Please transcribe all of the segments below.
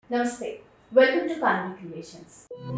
నమస్తే welcome to కాన్వి creations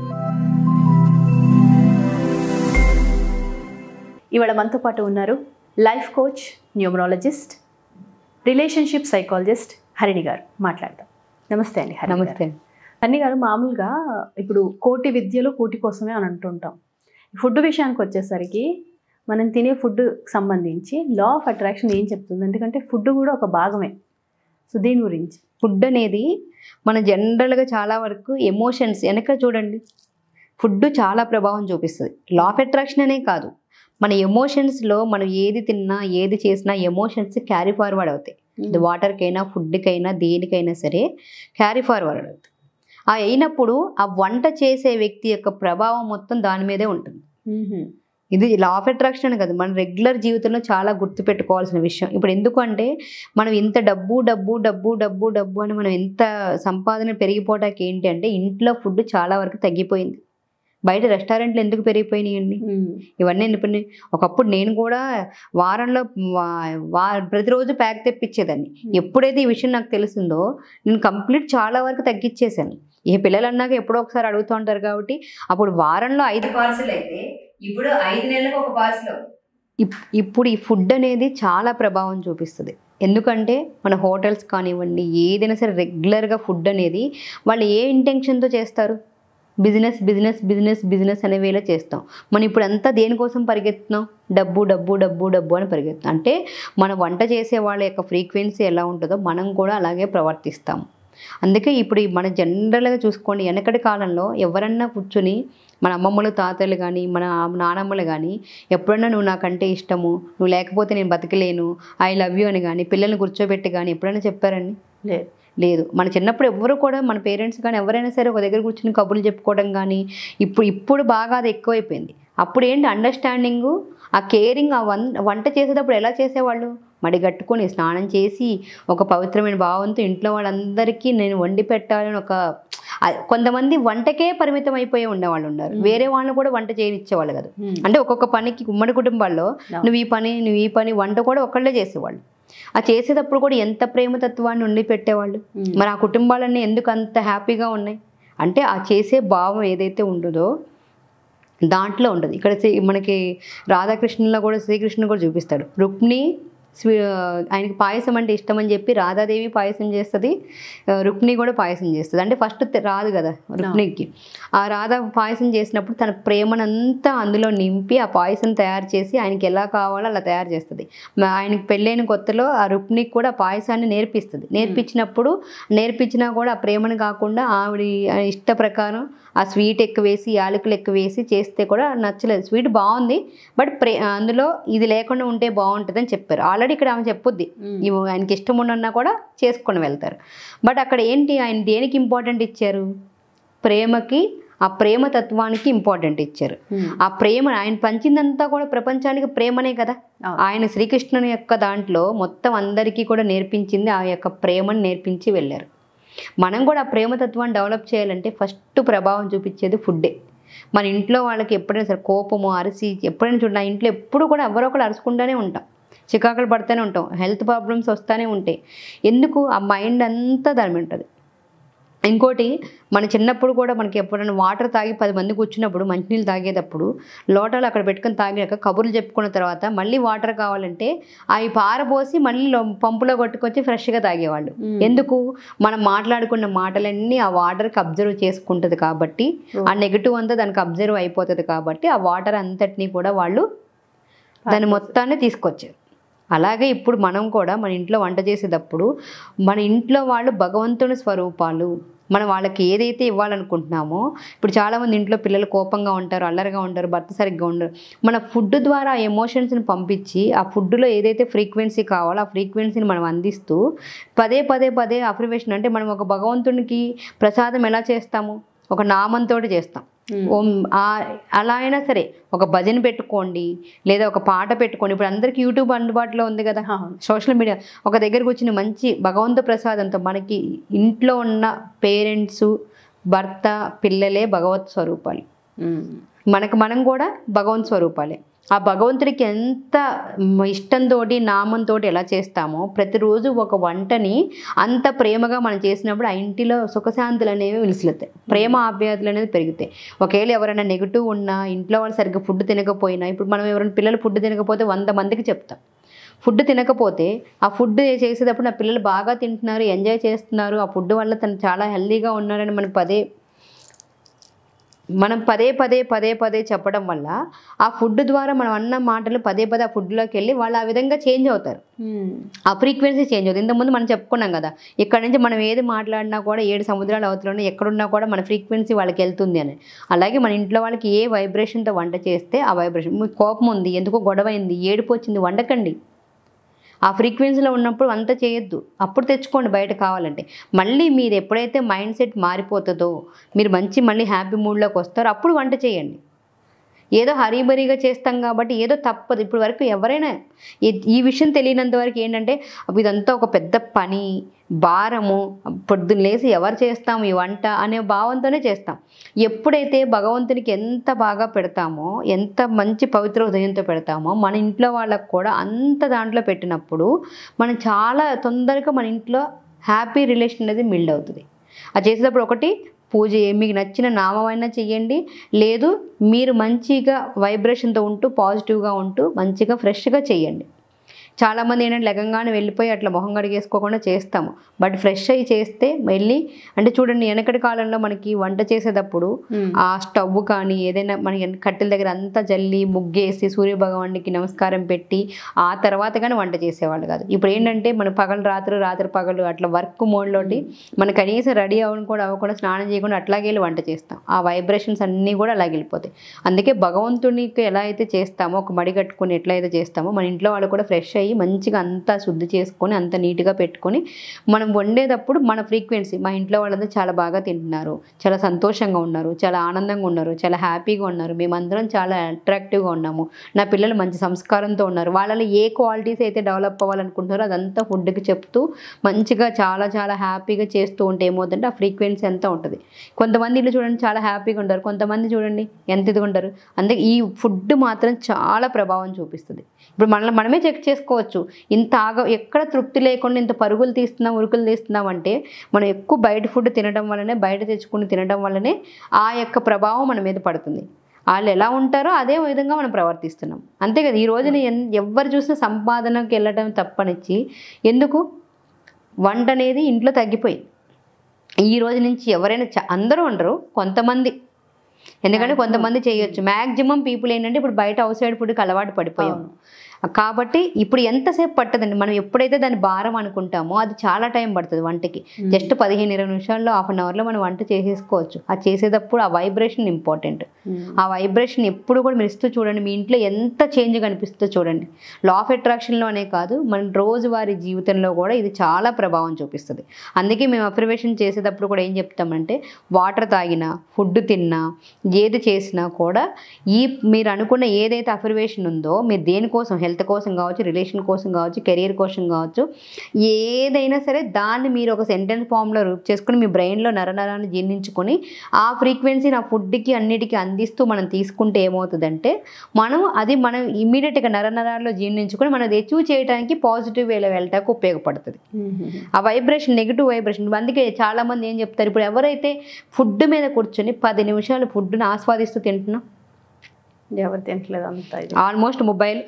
ఇవాళ మనతో పాటు ఉన్నారు life coach numerologist relationship psychologist Harini garu మాట్లాడదాం నమస్తే అండి హరిణి నమస్తే గారు. హరిణి గారు మామూలుగా ఇప్పుడు కోటి విద్యలు కోటి కోసమే అని అంటుంటాం ఫుడ్ విషయానికి వచ్చేసరికి మనం తినే ఫుడ్ సంబంధించి లా ఆఫ్ అట్రాక్షన్ ఏం చెప్తుంది ఎందుకంటే ఫుడ్ కూడా ఒక భాగమే సో దీని గురించి ఫుడ్ అనేది మన జనరల్గా చాలా వరకు ఎమోషన్స్ వెనక చూడండి ఫుడ్ చాలా ప్రభావం చూపిస్తుంది లా ఆఫ్ అట్రాక్షన్ అనే కాదు మన ఎమోషన్స్లో మనం ఏది తిన్నా ఏది చేసినా ఎమోషన్స్ క్యారీ ఫార్వర్డ్ అవుతాయి ఇది వాటర్కైనా ఫుడ్కైనా దేనికైనా సరే క్యారీ ఫార్వర్డ్ అవుతాయి ఆ అయినప్పుడు ఆ వంట చేసే వ్యక్తి యొక్క ప్రభావం మొత్తం దాని మీదే ఉంటుంది మ్మ్. ఇది లా ఆఫ్ అట్రాక్షన్ కదా మన రెగ్యులర్ జీవితంలో చాలా గుర్తుపెట్టుకోవాల్సిన విషయం ఇప్పుడు ఎందుకు అంటే మనం ఇంత డబ్బు డబ్బు డబ్బు డబ్బు డబ్బు అని మనం ఎంత సంపాదన పెరిగిపోవడానికి ఏంటి అంటే ఇంట్లో ఫుడ్ చాలా వరకు తగ్గిపోయింది బయట రెస్టారెంట్లు ఎందుకు పెరిగిపోయినాయండి మ్మ్. ఇవన్నీ ఎందుకు ఒకప్పుడు నేను కూడా వారంలో వా- వా ప్రతిరోజు ప్యాక్ తెప్పించేదాన్ని ఎప్పుడైతే ఈ విషయం నాకు తెలిసిందో నేను కంప్లీట్ చాలా వరకు తగ్గించేశాను ఈ పిల్లలు అన్నాక ఎప్పుడో ఒకసారి అడుగుతూ ఉంటారు కాబట్టి అప్పుడు వారంలో ఐదు పార్సల్ అయితే ఇప్పుడు ఐదు నెలలకు ఒక పార్సల్ ఇప్పుడు ఈ ఫుడ్ అనేది చాలా ప్రభావం చూపిస్తుంది ఎందుకంటే మన హోటల్స్ కానివ్వండి ఏదైనా సరే రెగ్యులర్గా ఫుడ్ అనేది వాళ్ళు ఏ ఇంటెన్షన్తో చేస్తారు బిజినెస్ బిజినెస్ బిజినెస్ బిజినెస్ అనే వేళ చేస్తాం మనం ఇప్పుడు అంతా దేనికోసం పరిగెత్తున్నాం డబ్బు డబ్బు డబ్బు డబ్బు అని పరిగెత్తున్నాం అంటే మన వంట చేసే వాళ్ళ యొక్క ఫ్రీక్వెన్సీ ఎలా ఉంటుందో మనం కూడా అలాగే ప్రవర్తిస్తాం అందుకే ఇప్పుడు ఈ మన జనరల్గా చూసుకోండి వెనకటి కాలంలో ఎవరన్నా కూర్చొని మన అమ్మమ్మలు తాతలు కానీ మన నానమ్మలు కానీ ఎప్పుడన్నా నువ్వు నాకంటే ఇష్టము నువ్వు లేకపోతే నేను బతకలేను ఐ లవ్ యూ అని కానీ పిల్లల్ని కూర్చోబెట్టి కానీ ఎప్పుడైనా చెప్పారండి లేదు లేదు మన చిన్నప్పుడు ఎవ్వరు కూడా మన పేరెంట్స్ కానీ ఎవరైనా సరే ఒక దగ్గర కూర్చుని కబుర్లు చెప్పుకోవడం కానీ ఇప్పుడు ఇప్పుడు బాగా అది ఎక్కువైపోయింది అప్పుడు ఏంటి అండర్స్టాండింగు ఆ కేరింగ్ ఆ వం వంట చేసేటప్పుడు ఎలా చేసేవాళ్ళు మడి కట్టుకొని స్నానం చేసి ఒక పవిత్రమైన భావంతో ఇంట్లో వాళ్ళందరికీ నేను వండి పెట్టాలని ఒక ఆ, కొంతమంది వంటకే పరిమితం అయిపోయి ఉండేవాళ్ళు ఉన్నారు Mm. వేరే వాళ్ళని కూడా వంట చేయనిచ్చేవాళ్ళు కదా మ్మ్. అంటే ఒక్కొక్క పనికి ఉమ్మడి కుటుంబాల్లో Yeah. నువ్వు ఈ పని నువ్వు ఈ పని వంట కూడా ఒకళ్ళే చేసేవాళ్ళు ఆ చేసేటప్పుడు కూడా ఎంత ప్రేమతత్వాన్ని ఉండి పెట్టేవాళ్ళు మ్మ్. మరి ఆ కుటుంబాలన్నీ ఎందుకు అంత హ్యాపీగా ఉన్నాయి అంటే ఆ చేసే భావం ఏదైతే ఉంటుందో దాంట్లో ఉంటుంది ఇక్కడ శ్రీ- మనకి రాధాకృష్ణుల్లో కూడా శ్రీకృష్ణుడు కూడా చూపిస్తాడు రుక్మిణి స్వీ ఆయనకి పాయసం అంటే ఇష్టం అని చెప్పి రాధాదేవి పాయసం చేస్తుంది ఆ, రుక్మిణి కూడా పాయసం చేస్తుంది అంటే ఫస్ట్ తె- రాదు కదా రుక్మిణికి ఆ రాధ పాయసం చేసినప్పుడు తన ప్రేమనంతా అందులో నింపి ఆ పాయసం తయారు చేసి ఆయనకి ఎలా కావాలో అలా తయారు చేస్తుంది మ- ఆయనకి పెళ్ళైన కొత్తలో ఆ రుక్మిణికి కూడా ఆ పాయసాన్ని నేర్పిస్తుంది నేర్పించినప్పుడు నేర్పించినా కూడా ఆ ప్రేమను కాకుండా ఆవిడ ఇష్ట ప్రకారం ఆ స్వీట్ ఎక్కువ వేసి యాలకులు ఎక్కువ వేసి చేస్తే కూడా నచ్చలేదు స్వీట్ బాగుంది బట్ ప్రే అందులో ఇది లేకుండా ఉంటే బాగుంటుంది అని చెప్పారు ఆల్రెడీ ఇక్కడ ఆమె చెప్పుద్ది మ్మ్. ఇవి ఆయనకి ఇష్టం ఉన్నా కూడా చేసుకొని వెళ్తారు బట్ అక్కడ ఏంటి ఆయన దేనికి ఇంపార్టెంట్ ఇచ్చారు ప్రేమకి ఆ ప్రేమ తత్వానికి ఇంపార్టెంట్ ఇచ్చారు మ్మ్. ఆ ప్రేమ ఆయన పంచిందంతా కూడా ప్రపంచానికి ప్రేమనే కదా అవును. ఆయన శ్రీకృష్ణుని యొక్క దాంట్లో మొత్తం అందరికీ కూడా నేర్పించింది ఆ యొక్క ప్రేమను నేర్పించి వెళ్ళారు మనం కూడా ఆ ప్రేమతత్వాన్ని డెవలప్ చేయాలంటే ఫస్ట్ ప్రభావం చూపించేది ఫుడ్డే మన ఇంట్లో వాళ్ళకి ఎప్పుడైనా సరే కోపము అరిసి ఎప్పుడైనా చూడండి ఆ ఇంట్లో ఎప్పుడు కూడా ఎవరో ఒకరు అరుచుకుంటూనే ఉంటాం చికాకులు పడుతూనే ఉంటాం హెల్త్ ప్రాబ్లమ్స్ వస్తూనే ఉంటాయి ఎందుకు ఆ మైండ్ అంతా దాని మీద ఉంటుంది ఇంకోటి మన చిన్నప్పుడు కూడా మనకి ఎప్పుడైనా వాటర్ తాగి పది మంది కూర్చున్నప్పుడు మంచినీళ్ళు తాగేటప్పుడు లోటాలు అక్కడ పెట్టుకొని తాగాక కబుర్లు చెప్పుకున్న తర్వాత మళ్ళీ వాటర్ కావాలంటే అవి పారబోసి మళ్ళీ లో- పంపులో కొట్టుకొచ్చి ఫ్రెష్గా తాగేవాళ్ళు మ్మ్. ఎందుకు మనం మాట్లాడుకున్న మాటలన్నీ ఆ వాటర్కి అబ్జర్వ్ చేసుకుంటుంది కాబట్టి ఆ నెగిటివ్ అంతా దానికి అబ్జర్వ్ అయిపోతుంది కాబట్టి ఆ వాటర్ అంతటినీ కూడా వాళ్ళు దాని మొత్తాన్ని తీసుకొచ్చారు అలాగే ఇప్పుడు మనం కూడా మన ఇంట్లో వంట చేసేటప్పుడు మన ఇంట్లో వాళ్ళు భగవంతుని స్వరూపాలు మనం వాళ్ళకి ఏదైతే ఇవ్వాలనుకుంటున్నామో ఇప్పుడు చాలామంది ఇంట్లో పిల్లలు కోపంగా ఉంటారు అల్లరిగా ఉంటారు భర్త సరిగ్గా ఉండరు మన ఫుడ్ ద్వారా ఆ ఎమోషన్స్ని పంపించి ఆ ఫుడ్లో ఏదైతే ఫ్రీక్వెన్సీ కావాలో ఆ ఫ్రీక్వెన్సీని మనం అందిస్తూ పదే పదే పదే అఫర్మేషన్ అంటే మనం ఒక భగవంతునికి ప్రసాదం ఎలా చేస్తాము ఒక నామంతో చేస్తాం మ్మ్. ఓం ఆ- అలా అయినా సరే ఒక భజన పెట్టుకోండి లేదా ఒక పాట పెట్టుకోండి ఇప్పుడు అందరికీ యూట్యూబ్ అందుబాటులో ఉంది కదా అవును. సోషల్ మీడియా ఒక దగ్గరకు వచ్చిన మంచి భగవంతు ప్రసాదంతో మనకి ఇంట్లో ఉన్న పేరెంట్స్ భర్త పిల్లలే భగవత్ స్వరూపాలు మ్మ్. మనకు మనం కూడా భగవంత్ స్వరూపాలే ఆ భగవంతుడికి ఎంత మ- ఇష్టంతో నామంతో ఎలా చేస్తామో ప్రతిరోజు ఒక వంటని అంత ప్రేమగా మనం చేసినప్పుడు ఆ ఇంటిలో సుఖశాంతులు అనేవి విలుసులుతాయి ప్రేమ ఆప్యాయతలు అనేది పెరుగుతాయి ఒకవేళ ఎవరైనా నెగిటివ్ ఉన్నా ఇంట్లో వాళ్ళు సరిగ్గా ఫుడ్ తినకపోయినా ఇప్పుడు మనం ఎవరైనా పిల్లలు ఫుడ్ తినకపోతే వంద మందికి చెప్తాం ఫుడ్ తినకపోతే ఆ ఫుడ్ చేసేటప్పుడు నా పిల్లలు బాగా తింటున్నారు ఎంజాయ్ చేస్తున్నారు ఆ ఫుడ్ వల్ల తను చాలా హెల్దీగా ఉన్నారని మనం పదే మనం పదే పదే పదే పదే చెప్పడం వల్ల ఆ ఫుడ్ ద్వారా మనం అన్న మాటలు పదే పదే ఆ ఫుడ్లోకి వెళ్ళి వాళ్ళు ఆ విధంగా చేంజ్ అవుతారు ఆ ఫ్రీక్వెన్సీ చేంజ్ అవుతుంది ఇంతకుముందు మనం చెప్పుకున్నాం కదా ఇక్కడ నుంచి మనం ఏది మాట్లాడినా కూడా ఏడు సముద్రాల అవతలను ఎక్కడున్నా కూడా మన ఫ్రీక్వెన్సీ వాళ్ళకి వెళ్తుంది అని అలాగే మన ఇంట్లో వాళ్ళకి ఏ వైబ్రేషన్తో వంట చేస్తే ఆ వైబ్రేషన్ మీకు కోపం ఉంది ఎందుకో గొడవ అయింది ఏడుపు వచ్చింది వండకండి ఆ ఫ్రీక్వెన్సీలో ఉన్నప్పుడు అంత చేయొద్దు అప్పుడు తెచ్చుకోండి బయట కావాలంటే మళ్ళీ మీరు ఎప్పుడైతే మైండ్ సెట్ మారిపోతుందో మీరు మంచి మళ్ళీ హ్యాపీ మూడ్లోకి వస్తారో అప్పుడు వంట చేయండి ఏదో హరీబరీగా చేస్తాం కాబట్టి ఏదో తప్పదు ఇప్పుడు వరకు ఎవరైనా ఈ- ఈ విషయం తెలియనంత వరకు ఏంటంటే అబ్బ ఇదంతా ఒక పెద్ద పని భారము పొద్దున్న లేసి ఎవరు చేస్తాము ఈ వంట అనే భావంతోనే చేస్తాం ఎప్పుడైతే భగవంతునికి ఎంత బాగా పెడతామో ఎంత మంచి పవిత్ర హృదయంతో పెడతామో మన ఇంట్లో వాళ్ళకు కూడా అంత దాంట్లో పెట్టినప్పుడు మనం చాలా తొందరగా మన ఇంట్లో హ్యాపీ రిలేషన్ అనేది బిల్డ్ అవుతుంది అది చేసేటప్పుడు ఒకటి పూజ ఏ- మీకు నచ్చిన నామమైనా చెయ్యండి లేదు మీరు మంచిగా వైబ్రేషన్తో ఉంటూ పాజిటివ్గా ఉంటూ మంచిగా ఫ్రెష్గా చేయండి చాలామంది ఏంటంటే లెగంగానే వెళ్ళిపోయి అట్లా మొహం కడిగేసుకోకుండా చేస్తాము బట్ ఫ్రెష్ అయ్యి చేస్తే వెళ్ళి అంటే చూడండి వెనకటి కాలంలో మనకి వంట చేసేటప్పుడు ఆ స్టవ్ కానీ ఏదైనా మన కట్టెల దగ్గర అంతా జల్లి ముగ్గేసి సూర్య భగవానికి నమస్కారం పెట్టి ఆ తర్వాత కానీ వంట చేసేవాళ్ళు కాదు ఇప్పుడు ఏంటంటే మన పగలు రాత్రి రాత్రి పగలు అట్లా వర్క్ మోడ్లోటి మన కనీసం రెడీ అవ్వడం కూడా అవ్వకుండా స్నానం చేయకుండా అట్లాగే వెళ్ళి వంట చేస్తాం ఆ వైబ్రేషన్స్ అన్నీ కూడా అలాగే వెళ్ళిపోతాయి అందుకే భగవంతునికి ఎలా అయితే చేస్తామో ఒక మడి కట్టుకొని ఎట్లా అయితే చేస్తామో మన ఇంట్లో వాళ్ళు కూడా ఫ్రెష్ అయ్యి మంచిగా అంతా శుద్ధి చేసుకొని అంత నీట్గా పెట్టుకొని మనం వండేటప్పుడు మన ఫ్రీక్వెన్సీ మా ఇంట్లో వాళ్ళందరూ చాలా బాగా తింటున్నారు చాలా సంతోషంగా ఉన్నారు చాలా ఆనందంగా ఉన్నారు చాలా హ్యాపీగా ఉన్నారు మేమందరం చాలా అట్రాక్టివ్గా ఉన్నాము నా పిల్లలు మంచి సంస్కారంతో ఉన్నారు వాళ్ళలో ఏ క్వాలిటీస్ అయితే డెవలప్ అవ్వాలనుకుంటున్నారో అదంతా ఫుడ్కి చెప్తూ మంచిగా చాలా చాలా హ్యాపీగా చేస్తూ ఉంటే ఏమవుతుందంటే ఆ ఫ్రీక్వెన్సీ అంతా ఉంటుంది కొంతమంది ఇల్లు చూడండి చాలా హ్యాపీగా ఉంటారు కొంతమంది చూడండి ఎంత ఇదిగా ఉంటారు అందుకే ఈ ఫుడ్ మాత్రం చాలా ప్రభావం చూపిస్తుంది ఇప్పుడు మనల్ని మనమే చెక్ చేసుకోవచ్చు ఇంత ఆగ ఎక్కడ తృప్తి లేకుండా ఇంత పరుగులు తీస్తున్నాం ఉరుకులు తీస్తున్నాం అంటే మనం ఎక్కువ బయట ఫుడ్ తినడం వల్లనే బయట తెచ్చుకుని తినడం వల్లనే ఆ యొక్క ప్రభావం మన మీద పడుతుంది వాళ్ళు ఎలా ఉంటారో అదే విధంగా మనం ప్రవర్తిస్తున్నాం అంతే కదా ఈ రోజున ఎన్ ఎవరు చూసినా సంపాదనకి వెళ్ళడం తప్పనిచ్చి ఎందుకు వంట అనేది ఇంట్లో తగ్గిపోయింది ఈ రోజు నుంచి ఎవరైనా చ- అందరూ ఉండరు కొంతమంది ఎందుకంటే కొంతమంది చేయొచ్చు మ్యాక్సిమం పీపుల్ ఏంటంటే ఇప్పుడు బయట అవుట్ సైడ్ ఫుడ్కి అలవాటు పడిపోయాం అవును. కాబట్టి ఇప్పుడు ఎంతసేపు పట్టదండి మనం ఎప్పుడైతే దాని భారం అనుకుంటామో అది చాలా టైం పడుతుంది వంటకి జస్ట్ పదిహేను ఇరవై నిమిషాల్లో హాఫ్ అన్ అవర్లో మనం వంట చేసేసుకోవచ్చు ఆ చేసేటప్పుడు ఆ వైబ్రేషన్ ఇంపార్టెంట్ ఆ వైబ్రేషన్ ఎప్పుడు కూడా మీరు ఇస్తూ చూడండి మీ ఇంట్లో ఎంత చేంజ్ కనిపిస్తుందో చూడండి లా ఆఫ్ అట్రాక్షన్లోనే కాదు మన రోజువారీ జీవితంలో కూడా ఇది చాలా ప్రభావం చూపిస్తుంది అందుకే మేము అఫర్వేషన్ చేసేటప్పుడు కూడా ఏం చెప్తామంటే వాటర్ తాగినా ఫుడ్ తిన్నా ఏది చేసినా కూడా ఈ మీరు అనుకున్న ఏదైతే అఫర్వేషన్ ఉందో మీరు దేనికోసం హెల్త్ కోసం కావచ్చు రిలేషన్ కోసం కావచ్చు కెరీర్ కోసం కావచ్చు ఏదైనా సరే దాన్ని మీరు ఒక సెంటెన్స్ ఫామ్లో రూప్ చేసుకుని మీ బ్రెయిన్లో నరనరాన్ని జీర్ణించుకొని ఆ ఫ్రీక్వెన్సీని ఆ ఫుడ్కి అన్నిటికీ అందిస్తూ మనం తీసుకుంటే ఏమవుతుందంటే మనం అది మనం ఇమీడియట్గా నరనరాల్లో జీర్ణించుకొని మనం అచీవ్ చేయడానికి పాజిటివ్ వేలో వెళ్ళటానికి ఉపయోగపడుతుంది ఆ వైబ్రేషన్ నెగిటివ్ వైబ్రేషన్ అందుకే చాలా మంది ఏం చెప్తారు ఇప్పుడు ఎవరైతే ఫుడ్ మీద కూర్చొని పది నిమిషాలు ఫుడ్ని ఆస్వాదిస్తూ తింటున్నాం ఎవరు తింటలేదు అంతా ఇది ఆల్మోస్ట్ మొబైల్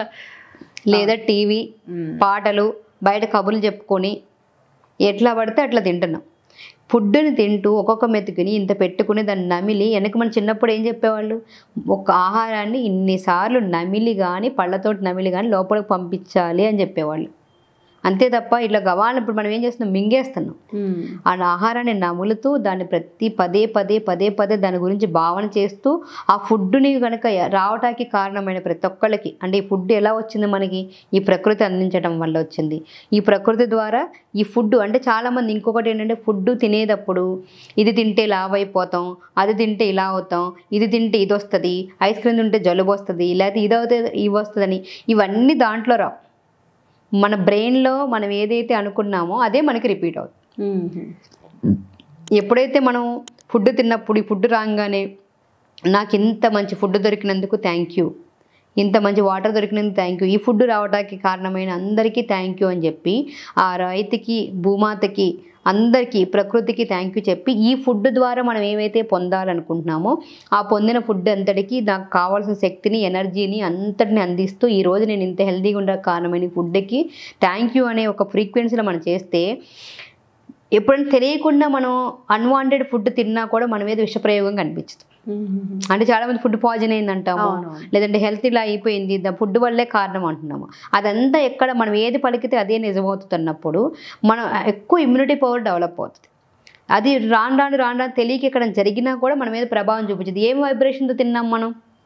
లేదా టీవీ మ్మ్. పాటలు బయట కబుర్లు చెప్పుకొని ఎట్లా పడితే అట్లా తింటున్నాం ఫుడ్ని తింటూ ఒక్కొక్క మెతుకుని ఇంత పెట్టుకుని దాన్ని నమిలి వెనక మన చిన్నప్పుడు ఏం చెప్పేవాళ్ళు ఒక ఆహారాన్ని ఇన్నిసార్లు నమిలి కానీ పళ్ళతోటి నమిలి కానీ లోపలికి పంపించాలి అని చెప్పేవాళ్ళు అంతే తప్ప ఇట్లా గవాలను ఇప్పుడు మనం ఏం చేస్తున్నాం మింగేస్తున్నాం మ్మ్. ఆ ఆహారాన్ని నములుతూ దాన్ని ప్రతి పదే పదే పదే పదే దాని గురించి భావన చేస్తూ ఆ ఫుడ్ని కనుక రావటానికి కారణమైన ప్రతి ఒక్కళ్ళకి అంటే ఈ ఫుడ్ ఎలా వచ్చింది మనకి ఈ ప్రకృతి అందించడం వల్ల వచ్చింది ఈ ప్రకృతి ద్వారా ఈ ఫుడ్ అంటే చాలామంది ఇంకొకటి ఏంటంటే ఫుడ్ తినేటప్పుడు ఇది తింటే లావ్ అయిపోతాం అది తింటే ఇలా అవుతాం ఇది తింటే ఇది వస్తుంది ఐస్ క్రీమ్ తింటే జలుబు వస్తుంది లేకపోతే ఇది అవుతుంది ఇవి వస్తుందని ఇవన్నీ దాంట్లో రావు మన బ్రెయిన్లో మనం ఏదైతే అనుకున్నామో అదే మనకి రిపీట్ అవుతుంది మ్మ్. ఎప్పుడైతే మనం ఫుడ్ తిన్నప్పుడు ఈ ఫుడ్ రాగానే నాకు ఇంత మంచి ఫుడ్ దొరికినందుకు థ్యాంక్ యూ ఇంత మంచి వాటర్ దొరికినందుకు థ్యాంక్ యూ ఈ ఫుడ్ రావడానికి కారణమైన అందరికీ థ్యాంక్ యూ అని చెప్పి ఆ రైతుకి భూమాతకి అందరికీ ప్రకృతికి థ్యాంక్ యూ చెప్పి ఈ ఫుడ్ ద్వారా మనం ఏమైతే పొందాలనుకుంటున్నామో ఆ పొందిన ఫుడ్ అంతటికి నాకు కావాల్సిన శక్తిని ఎనర్జీని అంతటిని అందిస్తూ ఈ రోజు నేను ఇంత హెల్తీగా ఉండే కారణమైన ఈ ఫుడ్కి థ్యాంక్ యూ అనే ఒక ఫ్రీక్వెన్సీలో మనం చేస్తే ఎప్పుడైనా తెలియకుండా మనం అన్వాంటెడ్ ఫుడ్ తిన్నా కూడా మన మీద విషప్రయోగం కనిపించదు అంటే చాలా మంది ఫుడ్ పాయిజన్ అయిందంటాము అవునవును. లేదంటే హెల్త్ ఇలా అయిపోయింది ద ఫుడ్ వల్లే కారణం అంటున్నాము అదంతా ఎక్కడ మనం ఏది పలికితే అదే నిజమవుతున్నప్పుడు మనం ఎక్కువ ఇమ్యూనిటీ పవర్ డెవలప్ అవుతుంది అది రాను రాను రాను రాను తెలియక ఇక్కడ జరిగినా కూడా మన మీద ప్రభావం చూపించదు ఏం వైబ్రేషన్తో తిన్నాం మనం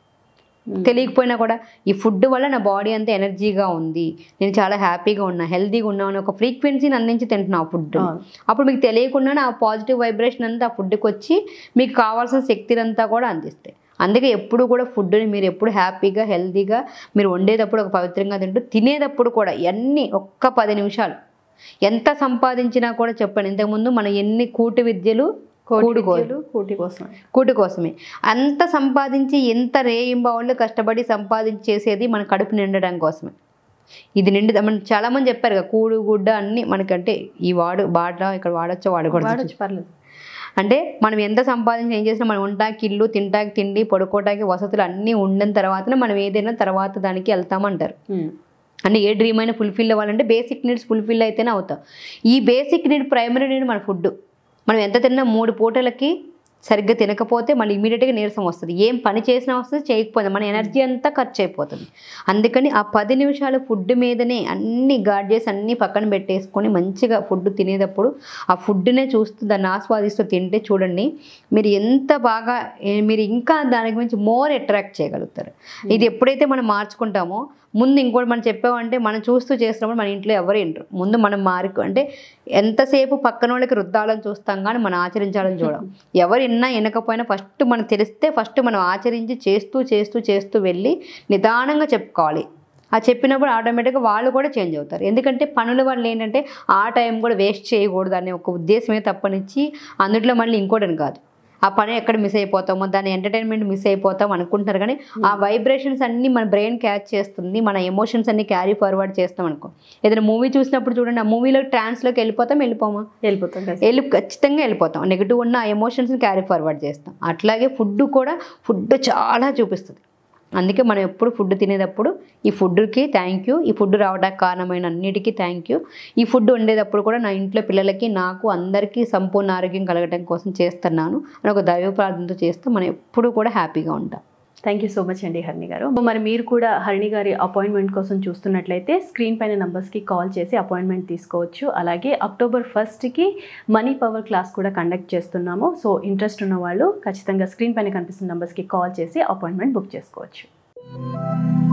తెలియకపోయినా కూడా ఈ ఫుడ్ వల్ల నా బాడీ అంతా ఎనర్జీగా ఉంది నేను చాలా హ్యాపీగా ఉన్నా హెల్తీగా ఉన్నా అని ఒక ఫ్రీక్వెన్సీని అందించి తింటున్నా ఆ ఫుడ్ అవును. అప్పుడు మీకు తెలియకుండానే ఆ పాజిటివ్ వైబ్రేషన్ అంతా ఆ ఫుడ్కి వచ్చి మీకు కావాల్సిన శక్తిని అంతా కూడా అందిస్తాయి అందుకే ఎప్పుడు కూడా ఫుడ్ని మీరు ఎప్పుడు హ్యాపీగా హెల్తీగా మీరు వండేటప్పుడు ఒక పవిత్రంగా తింటూ తినేటప్పుడు కూడా ఎన్ని ఒక్క పది నిమిషాలు ఎంత సంపాదించినా కూడా చెప్పండి ఇంతకుముందు మనం ఎన్ని కూటి విద్యలు కోటి కూడు కో- విద్యలు కూటి కోసం కూటి కోసమే అంత సంపాదించి ఎంత రేయింబావుళ్ళు కష్టపడి సంపాదించి చేసేది మన కడుపు నిండడం కోసమే ఇది నిండు మన చాలా మంది చెప్పారు కదా కూడు గుడ్డ అన్ని మనకంటే ఈ వాడు బాట ఇక్కడ వాడచ్చో వాడకూడదు వాడొచ్చు పర్లేదు అంటే మనం ఎంత సంపాదించి ఏం చేసినా మనం ఉంటాకి ఇల్లు తింటాకి తిండి పడుకోవటానికి వసతులు అన్నీ ఉండిన తర్వాతనే మనం ఏదైనా తర్వాత దానికి వెళ్తామంటారు ఉమ్. అంటే ఏ డ్రీమ్ అయినా ఫుల్ఫిల్ అవ్వాలంటే బేసిక్ నీడ్స్ ఫుల్ఫిల్ అయితేనే అవుతాం ఈ బేసిక్ నీడ్ ప్రైమరీ నీడ్ మన ఫుడ్ మనం ఎంత తిన్నా మూడు పూటలకి సరిగ్గా తినకపోతే మళ్ళీ ఇమీడియట్గా నీరసం వస్తుంది ఏం పని చేసినా వస్తుంది చేయకపోతే మన ఎనర్జీ అంతా ఖర్చు అయిపోతుంది అందుకని ఆ పది నిమిషాలు ఫుడ్ మీదనే అన్ని గాడ్ చేసి అన్ని పక్కన పెట్టేసుకొని మంచిగా ఫుడ్ తినేటప్పుడు ఆ ఫుడ్నే చూస్తూ దాన్ని ఆస్వాదిస్తూ తింటే చూడండి మీరు ఎంత బాగా ఏ- మీరు ఇంకా దానికి మించి మోర్ అట్రాక్ట్ చేయగలుగుతారు ఇది ఎప్పుడైతే మనం మార్చుకుంటామో ముందు ఇంకోటి మనం చెప్పామంటే మనం చూస్తూ చేసినప్పుడు మన ఇంట్లో ఎవరు వినరు ముందు మనం మారికి అంటే ఎంతసేపు పక్కన వాళ్ళకి రుద్దాలని చూస్తాం కానీ మనం ఆచరించాలని చూడం ఎవరు విన్నా వినకపోయినా ఫస్ట్ మనకు తెలిస్తే ఫస్ట్ మనం ఆచరించి చేస్తూ చేస్తూ చేస్తూ వెళ్ళి నిదానంగా చెప్పుకోవాలి ఆ చెప్పినప్పుడు ఆటోమేటిక్గా వాళ్ళు కూడా చేంజ్ అవుతారు ఎందుకంటే పనుల వల్ల ఏంటంటే ఆ టైం కూడా వేస్ట్ చేయకూడదు అనే ఒక ఉద్దేశమే తప్పనిచ్చి అందులో మళ్ళీ ఇంకోటని కాదు ఆ పని ఎక్కడ మిస్ అయిపోతామో దాని ఎంటర్టైన్మెంట్ మిస్ అయిపోతాం అనుకుంటున్నారు కానీ ఆ వైబ్రేషన్స్ అన్ని మన బ్రెయిన్ క్యాచ్ చేస్తుంది మన ఎమోషన్స్ అన్ని క్యారీ ఫార్వర్డ్ చేస్తాం అనుకో ఏదైనా మూవీ చూసినప్పుడు చూడండి ఆ మూవీలో ట్రాన్స్లోకి వెళ్ళిపోతాం వెళ్ళిపోమా వెళ్ళిపోతాం కదా వెళ్ళి ఖచ్చితంగా వెళ్ళిపోతాం నెగిటివ్ ఉన్న ఆ ఎమోషన్స్ని క్యారీ ఫార్వర్డ్ చేస్తాం అట్లాగే ఫుడ్ కూడా ఫుడ్ చాలా చూపిస్తుంది అందుకే మనం ఎప్పుడు ఫుడ్ తినేటప్పుడు ఈ ఫుడ్కి థ్యాంక్ యూ ఈ ఫుడ్ రావడానికి కారణమైన అన్నిటికీ థ్యాంక్ యూ ఈ ఫుడ్ వండేటప్పుడు కూడా నా ఇంట్లో పిల్లలకి నాకు అందరికీ సంపూర్ణ ఆరోగ్యం కలగడం కోసం చేస్తున్నాను అని ఒక దైవ ప్రార్థనతో చేస్తే మనం ఎప్పుడు కూడా హ్యాపీగా ఉంటాం థ్యాంక్ యూ సో మచ్ అండి హరిణి గారు మరి మీరు కూడా హరిణి గారి అపాయింట్మెంట్ కోసం చూస్తున్నట్లయితే స్క్రీన్ పైన నంబర్స్కి కాల్ చేసి అపాయింట్మెంట్ తీసుకోవచ్చు అలాగే అక్టోబర్ ఫస్ట్కి మనీ పవర్ క్లాస్ కూడా కండక్ట్ చేస్తున్నాము సో ఇంట్రెస్ట్ ఉన్న వాళ్ళు ఖచ్చితంగా స్క్రీన్ పైన కనిపిస్తున్న నంబర్స్కి కాల్ చేసి అపాయింట్మెంట్ బుక్ చేసుకోవచ్చు